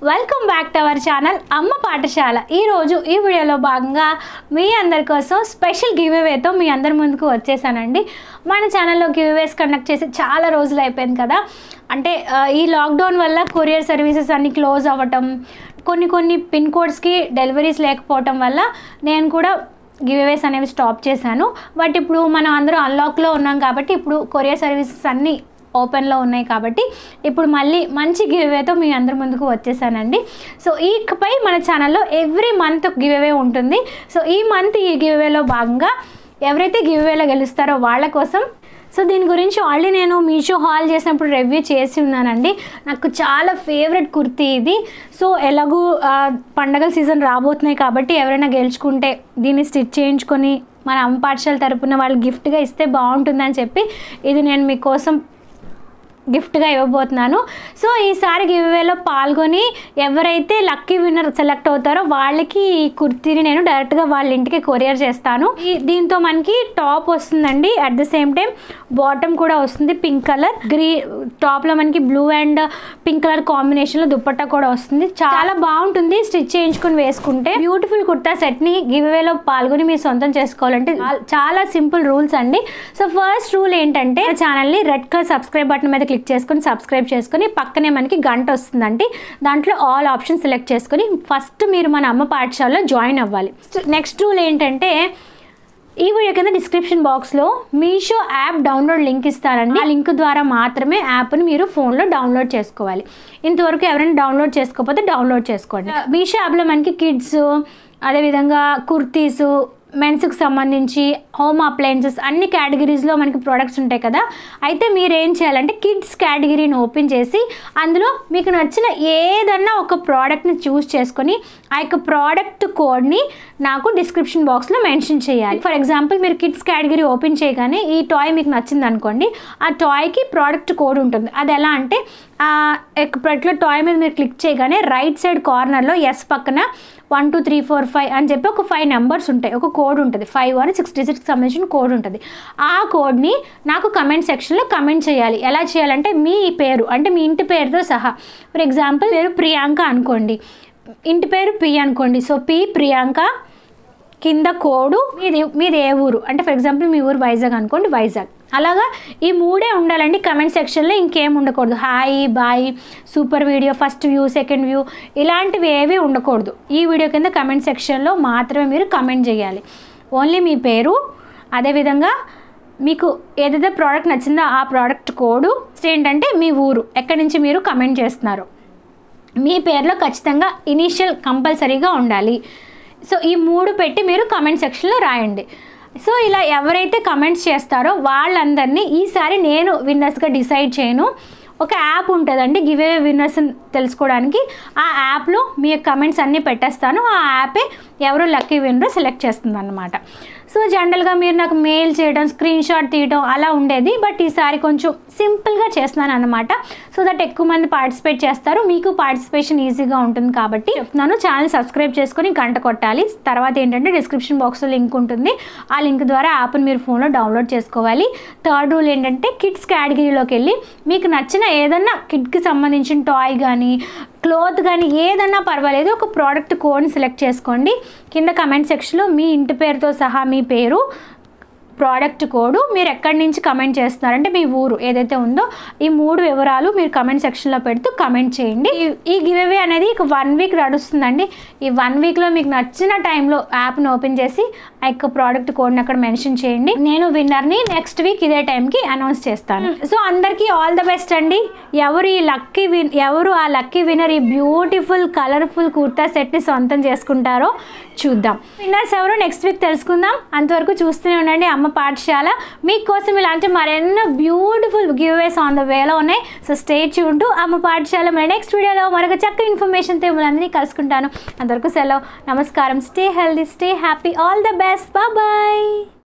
welcome back to our channel Amma Pathashala ఈరోజు ఈ వీడియోలో భాగంగా మీ అందరి కోసం స్పెషల్ గివ్అవేతో మీ అందరి ముందుకు వచ్చేసానండి మన ఛానల్లో గివ్అవేస్ కండక్ట్ చేసి చాలా రోజులు అయిపోయింది కదా అంటే ఆ, ఈ లాక్డౌన్ వల్ల కొరియర్ సర్వీసెస్ అన్ని క్లోజ్ అవ్వటం కొన్ని కొన్ని పిన్ కోడ్స్కి డెలివరీస్ లేకపోవటం వల్ల నేను కూడా గివ్అవేస్ అనేవి స్టాప్ చేశాను బట్ ఇప్పుడు మనం అందరూ అన్లాక్లో ఉన్నాం కాబట్టి ఇప్పుడు కొరియర్ సర్వీసెస్ అన్నీ ఓపెన్లో ఉన్నాయి కాబట్టి ఇప్పుడు మళ్ళీ మంచి గివ్అవేతో మీ అందరి ముందుకు వచ్చేసానండి సో ఇకపై మన ఛానల్లో ఎవ్రీ మంత్ గివ్అవే ఉంటుంది సో ఈ మంత్ ఈ గివ్అవేలో భాగంగా ఎవరైతే గివ్అవేలో గెలుస్తారో వాళ్ళ కోసం సో దీని గురించి ఆల్రెడీ నేను మీషో హాల్ చేసినప్పుడు రివ్యూ చేసి ఉన్నానండి నాకు చాలా ఫేవరెట్ కుర్తీ ఇది సో ఎలాగూ ఆ, పండగల సీజన్ రాబోతున్నాయి కాబట్టి ఎవరైనా గెలుచుకుంటే దీన్ని స్టిచ్ చేయించుకొని మన అమ్మ పాఠశాల తరపున వాళ్ళు గిఫ్ట్గా ఇస్తే బాగుంటుందని చెప్పి ఇది నేను మీకోసం గిఫ్ట్గా ఇవ్వబోతున్నాను సో ఈసారి గివ్వేలో పాల్గొని ఎవరైతే లక్కీ విన్నర్ సెలెక్ట్ అవుతారో వాళ్ళకి ఈ కుర్తీని నేను డైరెక్ట్గా వాళ్ళ ఇంటికి కొరియర్ చేస్తాను ఈ దీంతో మనకి టాప్ వస్తుందండి at the same time bottom కూడా వస్తుంది పింక్ కలర్ గ్రీ టాప్లో మనకి బ్లూ అండ్ పింక్ కలర్ కాంబినేషన్లో దుప్పట్టా కూడా వస్తుంది చాలా బాగుంటుంది స్టిచ్ చేయించుకొని వేసుకుంటే బ్యూటిఫుల్ కుర్తా సెట్ని గివ్వేలో పాల్గొని మీరు సొంతం చేసుకోవాలంటే చాలా- చాలా సింపుల్ రూల్స్ అండి సో ఫస్ట్ రూల్ ఏంటంటే ఛానల్ని రెడ్ కలర్ సబ్స్క్రైబ్ బటన్ మీద క్లిక్ చేసుకొని సబ్స్క్రైబ్ చేసుకొని పక్కనే మనకి గంట వస్తుందండి దాంట్లో ఆల్ ఆప్షన్ సెలెక్ట్ చేసుకొని ఫస్ట్ మీరు మన అమ్మ పాఠశాలలో జాయిన్ అవ్వాలి నెక్స్ట్ రూల్ ఏంటంటే ఈ వీడియో కింద డిస్క్రిప్షన్ బాక్స్లో మీషో యాప్ డౌన్లోడ్ లింక్ ఇస్తారండి ఆ లింక్ ద్వారా మాత్రమే యాప్ని మీరు ఫోన్లో డౌన్లోడ్ చేసుకోవాలి ఇంతవరకు ఎవరైనా డౌన్లోడ్ చేసుకోకపోతే డౌన్లోడ్ చేసుకోండి మీషో యాప్లో మనకి కిడ్స్ అదేవిధంగా కుర్తీస్ మెన్స్కి సంబంధించి హోమ్ అప్లయన్సెస్ అన్ని కేటగిరీస్లో మనకి ప్రోడక్ట్స్ ఉంటాయి కదా అయితే మీరు ఏం చేయాలంటే కిడ్స్ కేటగిరీని ఓపెన్ చేసి అందులో మీకు నచ్చిన ఏదన్నా ఒక ప్రోడక్ట్ని చూస్ చేసుకొని ఆ యొక్క ప్రోడక్ట్ కోడ్ని నాకు డిస్క్రిప్షన్ బాక్స్లో మెన్షన్ చేయాలి ఫర్ ఎగ్జాంపుల్ మీరు కిడ్స్ కేటగిరీ ఓపెన్ చేయగానే ఈ టాయ్ మీకు నచ్చింది అనుకోండి ఆ టాయ్కి ప్రోడక్ట్ కోడ్ ఉంటుంది అది ఎలా అంటే ఆ యొక్క పర్టికులర్ టాయ్ మీద మీరు క్లిక్ చేయగానే రైట్ సైడ్ కార్నర్లో ఎస్ పక్కన one two three four five అని చెప్పి ఒక ఫైవ్ నెంబర్స్ ఉంటాయి ఒక కోడ్ ఉంటుంది ఫైవ్ అని సిక్స్ డిజిట్కి సంబంధించిన కోడ్ ఉంటుంది ఆ కోడ్ని నాకు కమెంట్ సెక్షన్లో కమెంట్ చేయాలి ఎలా చేయాలంటే మీ పేరు అంటే మీ ఇంటి పేరుతో సహా ఫర్ ఎగ్జాంపుల్ పేరు ప్రియాంక అనుకోండి ఇంటి పేరు పి అనుకోండి సో పి ప్రియాంక కింద కోడు మీది మీది ఏ ఊరు అంటే ఫర్ ఎగ్జాంపుల్ మీ ఊరు వైజాగ్ అనుకోండి వైజాగ్ అలాగా ఈ మూడే ఉండాలండి కమెంట్ సెక్షన్లో ఇంకేం ఉండకూడదు hi bye super video first view second view ఇలాంటివి ఏవి ఉండకూడదు ఈ వీడియో కింద కమెంట్ సెక్షన్లో మాత్రమే మీరు కమెంట్ చేయాలి ఓన్లీ మీ పేరు అదేవిధంగా మీకు ఏదైతే ప్రోడక్ట్ నచ్చిందో ఆ ప్రోడక్ట్ కోడు ఏంటంటే మీ ఊరు ఎక్కడి నుంచి మీరు కమెంట్ చేస్తున్నారు మీ పేరులో ఖచ్చితంగా ఇనీషియల్ కంపల్సరీగా ఉండాలి సో ఈ మూడు పెట్టి మీరు కమెంట్ సెక్షన్లో రాయండి సో ఇలా ఎవరైతే కమెంట్స్ చేస్తారో వాళ్ళందరినీ ఈసారి నేను విన్నర్స్గా డిసైడ్ చేయను ఒక యాప్ ఉంటుందండి గివ్ అవే విన్నర్స్ తెలుసుకోవడానికి ఆ యాప్లో మీ కమెంట్స్ అన్నీ పెట్టేస్తాను ఆ యాపే ఎవరు లక్కీ విన్నర్ సెలెక్ట్ చేస్తుంది అనమాట సో జనరల్గా మీరు నాకు మెయిల్ చేయడం స్క్రీన్ షాట్ తీయడం అలా ఉండేది బట్ ఈసారి కొంచెం సింపుల్గా చేస్తున్నాను అనమాట సో దట్ ఎక్కువ మంది పార్టిసిపేట్ చేస్తారు మీకు పార్టిసిపేషన్ ఈజీగా ఉంటుంది కాబట్టి చెప్తున్నాను ఛానల్ సబ్స్క్రైబ్ చేసుకొని గంట కొట్టాలి తర్వాత ఏంటంటే డిస్క్రిప్షన్ బాక్స్లో లింక్ ఉంటుంది ఆ లింక్ ద్వారా యాప్ని మీరు ఫోన్లో డౌన్లోడ్ చేసుకోవాలి థర్డ్ రూల్ ఏంటంటే కిడ్స్ కేటగిరీలోకి వెళ్ళి మీకు నచ్చిన ఏదన్నా కిడ్కి సంబంధించిన టాయ్ కానీ క్లోత్ కానీ ఏదన్నా పర్వాలేదు ఒక ప్రోడక్ట్ కోడ్ని సెలెక్ట్ చేసుకోండి కింద కమెంట్ సెక్షన్లో మీ ఇంటి పేరుతో సహా మీ పేరు ప్రోడక్ట్ కోడ్ మీరు ఎక్కడి నుంచి కమెంట్ చేస్తున్నారంటే మీ ఊరు ఏదైతే ఉందో ఈ మూడు వివరాలు మీరు కమెంట్ సెక్షన్లో పెడుతూ కమెంట్ చేయండి ఈ- ఈ గివ్ అవే అనేది ఒక వన్ వీక్ నడుస్తుందండి ఈ వన్ వీక్లో మీకు నచ్చిన టైంలో యాప్ని ఓపెన్ చేసి ఆ యొక్క ప్రోడక్ట్ కోడ్ని అక్కడ మెన్షన్ చేయండి నేను విన్నర్ని నెక్స్ట్ వీక్ ఇదే టైంకి అనౌన్స్ చేస్తాను సో అందరికీ ఆల్ ద బెస్ట్ అండి ఎవరు ఈ లక్కీ విన్ ఎవరు ఆ లక్కీ విన్నర్ ఈ బ్యూటిఫుల్ కలర్ఫుల్ కుర్తా సెట్ని సొంతం చేసుకుంటారో చూద్దాం విన్నర్స్ ఎవరు నెక్స్ట్ వీక్ తెలుసుకుందాం అంతవరకు చూస్తూనే ఉండండి అమ్మ పాఠశాల మీకోసం ఇలాంటి మరెన్నో బ్యూటిఫుల్ గివ్వేస్ ఆన్ ద వేలో ఉన్నాయి సో స్టే చూంటూ అమ్మ పాఠశాల మన నెక్స్ట్ వీడియోలో మరొక చక్కని ఇన్ఫర్మేషన్తో మిమ్మల్ని కలుసుకుంటాను అంతవరకు సెలవు నమస్కారం stay healthy stay happy all the best bye